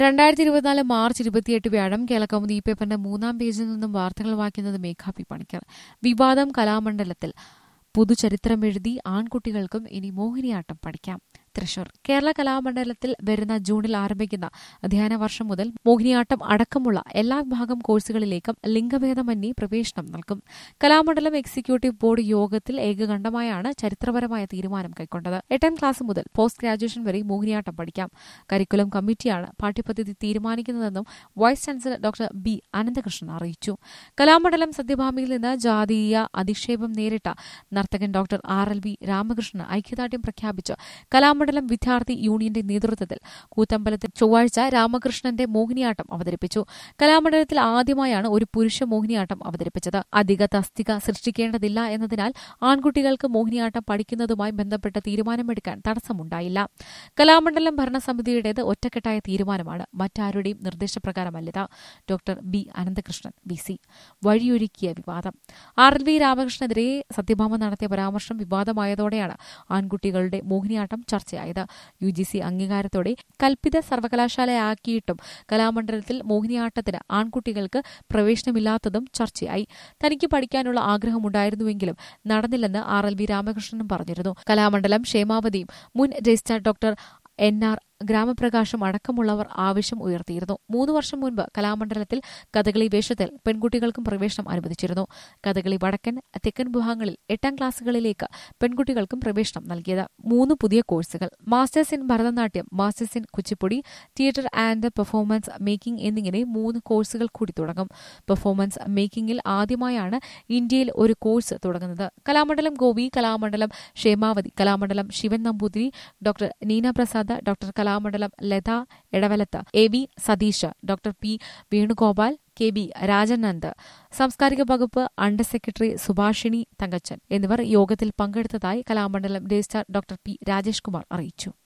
രണ്ടായിരത്തി ഇരുപത്തിനാല് മാർച്ച് ഇരുപത്തിയെട്ട് വ്യാഴം കേളകൗമുദി ഈ പേപ്പറിന്റെ മൂന്നാം പേജിൽ നിന്നും വാർത്തകൾ വായിക്കുന്നത് മേഘാപി പണിക്കർ വിവാദം കലാമണ്ഡലത്തിൽ പുതുചരിത്രം എഴുതി ആൺകുട്ടികൾക്കും ഇനി മോഹിനിയാട്ടം പഠിക്കാം തൃശൂർ കേരള കലാമണ്ഡലത്തിൽ വരുന്ന ജൂണിൽ ആരംഭിക്കുന്ന അധ്യയന വർഷം മുതൽ മോഹിനിയാട്ടം അടക്കമുള്ള എല്ലാ വിഭാഗം കോഴ്സുകളിലേക്കും ലിംഗഭേദമന്യേ പ്രവേശനം നൽകും കലാമണ്ഡലം എക്സിക്യൂട്ടീവ് ബോർഡ് യോഗത്തിൽ ഏകകണ്ഠമായാണ് ചരിത്രപരമായ തീരുമാനം കൈക്കൊണ്ടത് എട്ടാം ക്ലാസ് മുതൽ പോസ്റ്റ് ഗ്രാജുവേഷൻ വരെ മോഹിനിയാട്ടം പഠിക്കാം കരിക്കുലം കമ്മിറ്റിയാണ് പാഠ്യപദ്ധതി തീരുമാനിക്കുന്നതെന്നും vice chancellor doctor B Ananthakrishnan അറിയിച്ചു കലാമണ്ഡലം സത്യഭാമിയിൽ നിന്ന് ജാതീയ അധിക്ഷേപം നേരിട്ട നർത്തകൻ doctor R L V Ramakrishnan ഐക്യദാർഢ്യം പ്രഖ്യാപിച്ച് കലാമണ്ഡലം വിദ്യാർത്ഥി യൂണിയന്റെ നേതൃത്വത്തിൽ കൂത്തമ്പലത്തിൽ ചൊവ്വാഴ്ച രാമകൃഷ്ണന്റെ മോഹിനിയാട്ടം അവതരിപ്പിച്ചു കലാമണ്ഡലത്തിൽ ആദ്യമായാണ് ഒരു പുരുഷ മോഹിനിയാട്ടം അവതരിപ്പിച്ചത് അധിക തസ്തിക സൃഷ്ടിക്കേണ്ടതില്ല എന്നതിനാൽ ആൺകുട്ടികൾക്ക് മോഹിനിയാട്ടം പഠിക്കുന്നതുമായി ബന്ധപ്പെട്ട തീരുമാനമെടുക്കാൻ തടസ്സമുണ്ടായില്ല കലാമണ്ഡലം ഭരണസമിതിയുടേത് ഒറ്റക്കെട്ടായ തീരുമാനമാണ് മറ്റാരുടെയും നിർദ്ദേശപ്രകാരമല്ലിത് doctor B Ananthakrishnan B C വഴിയൊരുക്കിയ വിവാദം ആർ എൽ വി രാമകൃഷ്ണനെതിരെ സത്യഭാമ നടത്തിയ പരാമർശം വിവാദമായതോടെയാണ് ആൺകുട്ടികളുടെ മോഹിനിയാട്ടം ചർച്ചയായത് യു ജി സി അംഗീകാരത്തോടെ കൽപ്പിത സർവകലാശാലയാക്കിയിട്ടും കലാമണ്ഡലത്തിൽ മോഹിനിയാട്ടത്തിന് ആൺകുട്ടികൾക്ക് പ്രവേശനമില്ലാത്തതും ചർച്ചയായി തനിക്ക് പഠിക്കാനുള്ള ആഗ്രഹമുണ്ടായിരുന്നുവെങ്കിലും നടന്നില്ലെന്ന് ആർ എൽ വി രാമകൃഷ്ണനും പറഞ്ഞിരുന്നു കലാമണ്ഡലം ക്ഷേമാവതിയും മുൻ registrar doctor N R Gramaprakasham അടക്കമുള്ളവർ ആവശ്യം ഉയർത്തിയിരുന്നു മൂന്ന് വർഷം മുൻപ് കലാമണ്ഡലത്തിൽ കഥകളി വേഷത്തിൽ പെൺകുട്ടികൾക്കും പ്രവേശനം അനുവദിച്ചിരുന്നു കഥകളി വടക്കൻ തെക്കൻ വിഭാഗങ്ങളിൽ എട്ടാം ക്ലാസുകളിലേക്ക് പെൺകുട്ടികൾക്കും പ്രവേശനം നൽകിയത് മൂന്ന് പുതിയ കോഴ്സുകൾ masters in Bharatanatyam masters in Kuchipudi theatre and performance making എന്നിങ്ങനെ മൂന്ന് കോഴ്സുകൾ കൂടി തുടങ്ങും പെർഫോമൻസ് മേക്കിംഗിൽ ആദ്യമായാണ് ഇന്ത്യയിൽ ഒരു കോഴ്സ് തുടങ്ങുന്നത് Kalamandalam Gopi Kalamandalam Kshemavathi Kalamandalam Sivan Namboothiri doctor Neena Prasad doctor Kalamandalam Latha Edavalath A V Satheesh doctor P Venugopal K B Rajanand സാംസ്കാരിക വകുപ്പ് അണ്ടർ സെക്രട്ടറി സുഭാഷിണി തങ്കച്ചൻ എന്നിവർ യോഗത്തിൽ പങ്കെടുത്തതായി Kalamandalam registrar doctor P Rajesh Kumar അറിയിച്ചു